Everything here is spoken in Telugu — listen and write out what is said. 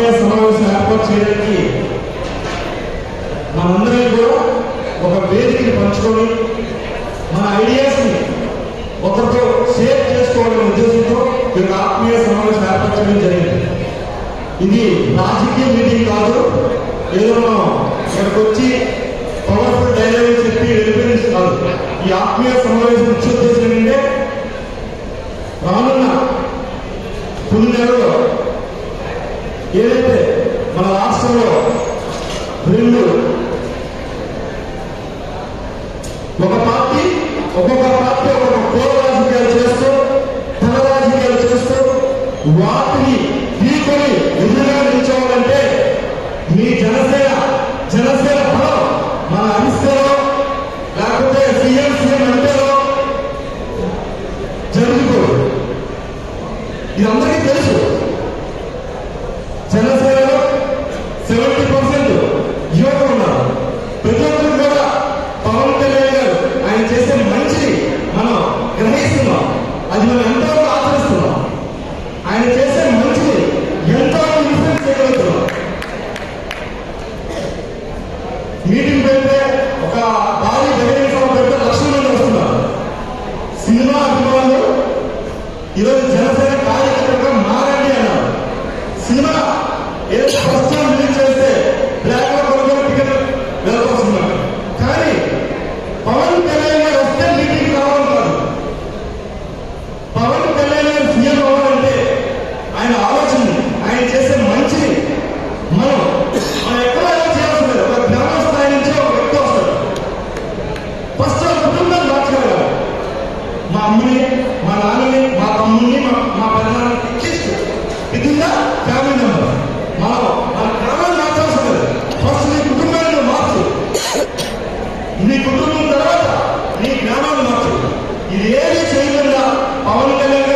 ఆత్మీయ సమావేశం ఏర్పాటు చేయడానికి మనందరం కూడా ఒక వేదికని పంచుకొని మన ఐడియాస్ ని ఒకరితో షేర్ చేసుకోవాలనే ఉద్దేశంతో ఈ యొక్క ఆత్మీయ సమావేశం ఏర్పాటు చేయడం జరిగింది ఇది రాజకీయ మీటింగ్ కాదు ఏదో మనం ఇక్కడికి వచ్చి పవర్ఫుల్ డైలాగ్ చెప్పి వెళ్ళిపోయింది కాదు ఈ ఆత్మీయ సమావేశం ముఖ్య ఉద్దేశం ఏంటంటే రానున్న కొన్ని నెలల్లో ఏదైతే మన రాష్ట్రంలో రెండు ఒక పార్టీ ఒక్కొక్క పార్టీ ఒక్కొక్క కోర రాజకీయాలు చేస్తూ తన రాజకీయాలు చేస్తూ వాటిని తీసుకొని ఎదురుగా నిల్చోవాలంటే మీ జనసేన జనసేన బలం మన అరిస్తేలో లేకపోతే సీఎం సీఎం అంటేలో జరుగుతుంది ఇది అందరికీ తెలుసు జనసేనలో సెవెంటీ పర్సెంట్ యువత ఉన్నారు ప్రతి ఒక్కరు కూడా పవన్ కళ్యాణ్ గారు ఆయన చేసే మంచిని మనం గ్రహిస్తున్నాం అది మనం ఎంతో ఆచరిస్తున్నాం ఆయన చేసే మంచిని ఎంతో ఇన్ఫ్లుయెన్స్ చేయగలుగుతున్నాం మీటింగ్ పెడితే ఒక భారీ బహిరంగ సభ పెడితే లక్షల మంది వస్తున్నారు సినిమా అభిమానులు ఈరోజు జనసేన కార్యకర్తగా మారండి అన్నారు సినిమా ఏదో ఫస్ట్ టైం రిలీజ్ చేస్తే బ్లాక్ లో కొనుగోలు టికెట్ వెళ్ళవస్తున్నారు కానీ పవన్ కళ్యాణ్ గారు వస్తే మీటింగ్ రావడం కాదు పవన్ కళ్యాణ్ గారు సీఎం అవ్వాలంటే ఆయన ఆలోచన ఆయన చేసే మంచిని మనం మనం ఎక్కడో ఏదో చేయాల్సి లేదు ఒక గ్రామ స్థాయి నుంచి ఒక వ్యక్తి వస్తాడు ఫస్ట్ ఆ కుటుంబాన్ని మార్చగలగాలి మా అమ్మని మా నాన్నని మా తమ్ముని మా మా పెద్దనాన్ని అట్లీస్ట్ విధిగా ఫ్యామిలీ మెంబర్ మనం మన గ్రామాన్ని మార్చాల్సి లేదు ఫస్ట్ నీ కుటుంబాన్ని నువ్వు మార్చు నీ కుటుంబం తర్వాత నీ గ్రామాన్ని మార్చు ఇది ఏది చేయకుండా పవన్ కళ్యాణ్